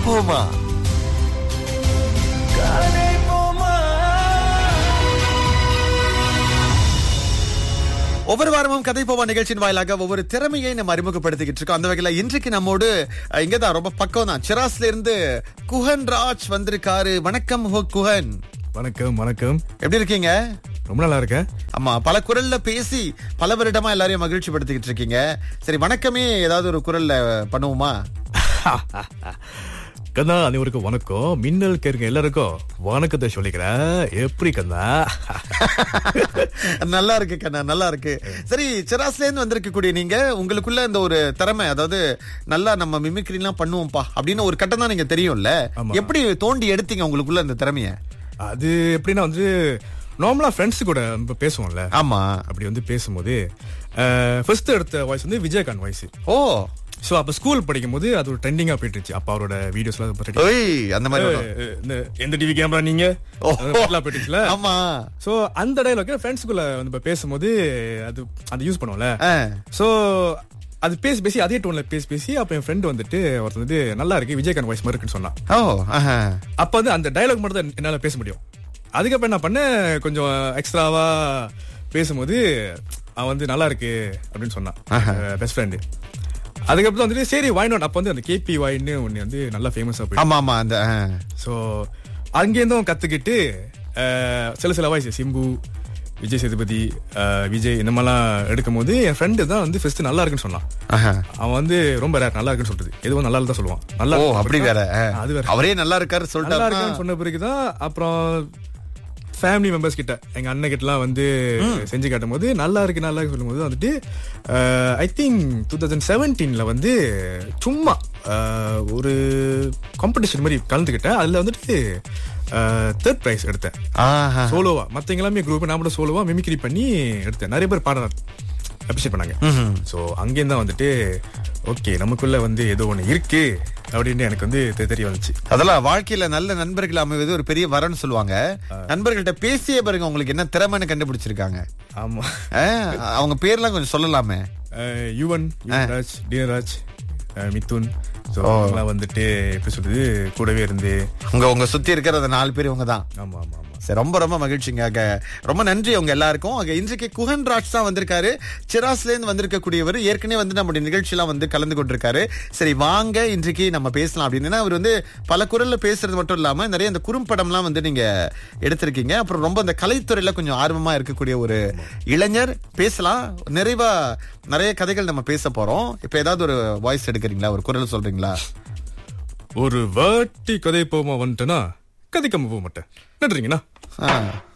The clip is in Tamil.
போமா கதை போமா ஒவ்வொரு வாரமும் கதை போவா நிகழ்ச்சியின் வாயிலாக ஒவ்வொரு திறமையை நம்ம அறிமுகப்படுத்திக்கிட்டு இருக்கோம் அந்த வகையில இன்றைக்கு நம்மோடு அஹ், இங்கதான் ரொம்ப பக்கம் தான் சிராஸ்ல இருந்து குஹன் ராஜ் வந்திருக்காரு வணக்கம் ஹோ குஹன் வணக்கம் வணக்கம் எப்படி இருக்கீங்க ரொம்ப நல்லா இருக்கேன் ஆமா பல குரல்ல பேசி பல வருடமா எல்லாரையும் மகிழ்ச்சி படுத்திக்கிட்டு இருக்கீங்க சரி வணக்கமே ஏதாவது ஒரு குரல்ல பண்ணுவோமா கண்ணா அனைவருக்கும் வணக்கம் மின்னல் கேருங்க எல்லாருக்கும் வணக்கத்தை சொல்லிக்கிறேன் எப்படி கண்ணா நல்லா இருக்கு கண்ணா நல்லா இருக்கு சரி சிராஸ்ல இருந்து வந்திருக்கக்கூடிய நீங்க உங்களுக்குள்ள இந்த ஒரு திறமை அதாவது நல்லா நம்ம மிமிக்ரி எல்லாம் பண்ணுவோம்ப்பா அப்படின்னு ஒரு கட்டம் தான் நீங்க தெரியும்ல ஆமா. எப்படி தோண்டி எடுத்தீங்க உங்களுக்குள்ள இந்த திறமைய அது எப்படின்னா வந்து நார்மலா ஃப்ரெண்ட்ஸ் கூட நம்ம பேசுவோம்ல ஆமா அப்படி வந்து பேசும்போது ஃபர்ஸ்ட் எடுத்த வாய்ஸ் வந்து விஜயகாந்த் வாய்ஸ் ஓ ஸோ அப்போ ஸ்கூல் படிக்கும் போது அது ஒரு ட்ரெண்டிங்கா போயிட்டு இருந்துச்சு அப்போ அவரோட வீடியோஸ்லாம் பார்த்துட்டு ஓய் அந்த மாதிரி வரும். இந்த எந்த டிவி கேமரா நீங்க ஓ. அதெல்லாம் போயிட்டுச்சுல ஆமா ஸோ அந்த டைலாக் ஃப்ரெண்ட்ஸுக்குள்ள வந்து இப்ப பேசும்போது அது அது யூஸ் பண்ணுவோம்ல ஆ. சோ அது பேசி பேசி அதே டோன்ல பேசி பேசி அப்ப என் ஃப்ரெண்ட் வந்துட்டு ஒருத்தர் வந்து நல்லா இருக்கு விஜயகாந்த் வாய்ஸ் மாதிரி இருக்குன்னு சொன்னான் ஓ ஆஹா. அப்ப வந்து அந்த டயலாக் மட்டும் தான் என்னால பேச முடியும் அதுக்கப்புறம் என்ன பண்ணேன் கொஞ்சம் எக்ஸ்ட்ராவா பேசும்போது அவன் வந்து நல்லா இருக்கு அப்படின்னு சொன்னான் பெஸ்ட் ஃப்ரெண்டு அதுக்கப்புறம் வந்துட்டு சரி வாய் நாட் அப்ப வந்து அந்த கேபி வாயின்னு ஒன்னு வந்து நல்லா ஃபேமஸா போயிட்டு ஆமா ஆமா அந்த ஆ. ஸோ அங்கேருந்தும் கத்துக்கிட்டு அஹ், சில சில வாய்ஸ் சிம்பு விஜய் சேதுபதி அஹ், விஜய் இந்த மாதிரிலாம் எடுக்கும் போது என் ஃப்ரெண்டு தான் வந்து ஃபர்ஸ்ட் நல்லா இருக்குன்னு சொன்னான் ஆஹா. அவன் வந்து ரொம்ப ரேர் நல்லா இருக்குன்னு சொல்றது எதுவும் நல்லா தான் சொல்லுவான் நல்லா ஓ இருக்கு அப்படி வேற ஆ. அது வேற அவரே நல்லா இருக்காரு நல்லா சொல்லிட்டாருன்னா இருக்குன்னு சொன்ன பிறகுதான் அப்புறம் ஃபேமிலி மெம்பர்ஸ் கிட்ட எங்க அண்ணன் கிட்டலாம் வந்து செஞ்சு காட்டும் போது நல்லா இருக்கு நல்லா இருக்கு சொல்லும்போது வந்துட்டு ஐ திங்க் டூ தௌசண்ட் செவன்டீன்ல வந்து சும்மா அஹ், ஒரு காம்படிஷன் மாதிரி கலந்துக்கிட்டேன் அதுல வந்துட்டு தேர்ட் ப்ரைஸ் எடுத்தேன் ஆஹா. சோலோவா மத்த எல்லாமே குரூப் நான் மட்டும் சோலோவா மிமிக்ரி பண்ணி எடுத்தேன் நிறைய பேர் பாட அப்ரிஷியேட் பண்ணாங்க ஸோ அங்கேயும் தான் வந்துட்டு ஓகே நமக்குள்ள வந்து ஏதோ ஒன்று இருக்கு அப்படின்னு எனக்கு வந்து தெ- தெரிய வந்துச்சு அதெல்லாம் வாழ்க்கையில நல்ல நண்பர்கள் அமைவது ஒரு பெரிய வரன்னு சொல்லுவாங்க நண்பர்கள்ட்ட பேசிய பிறகு உங்களுக்கு என்ன திறமைன்னு கண்டுபிடிச்சிருக்காங்க ஆமா ஆ, அவங்க பேர்லாம் கொஞ்சம் சொல்லலாமே அஹ் யுவன் யுவன்ராஜ் டியராஜ் அஹ் மிதுன் ஸோ அவங்களாம் வந்துட்டு எப்படி சொல்றது கூடவே இருந்து உங்க உங்க சுத்தி இருக்கிற அந்த நாலு பேர் இவங்க தான் ஆமா ஆமா ஆமா சரி ரொம்ப ரொம்ப மகிழ்ச்சிங்க அங்க ரொம்ப நன்றி உங்க எல்லாருக்கும் அங்க இன்றைக்கு குஹன் ராஜ் தான் வந்திருக்காரு சிராஸ்ல இருந்து வந்திருக்கக்கூடியவர் ஏற்கனவே வந்து நம்முடைய நிகழ்ச்சியெல்லாம் வந்து கலந்து கொண்டிருக்காரு சரி வாங்க இன்றைக்கு நம்ம பேசலாம் அப்படின்னு அவர் வந்து பல குரல்ல பேசுறது மட்டும் இல்லாம நிறைய இந்த குறும்படம்லாம் வந்து நீங்க எடுத்திருக்கீங்க அப்புறம் ரொம்ப இந்த கலைத்துறையில கொஞ்சம் ஆர்வமா இருக்கக்கூடிய ஒரு இளைஞர் பேசலாம் நிறைவா நிறைய கதைகள் நம்ம பேச போறோம் இப்ப ஏதாவது ஒரு வாய்ஸ் எடுக்கிறீங்களா ஒரு குரல் சொல்றீங்களா ஒரு வாட்டி கதை போமா வந்துட்டேன்னா கதைக்காம போக மாட்டேன் நன்றிங்கண்ணா ஆ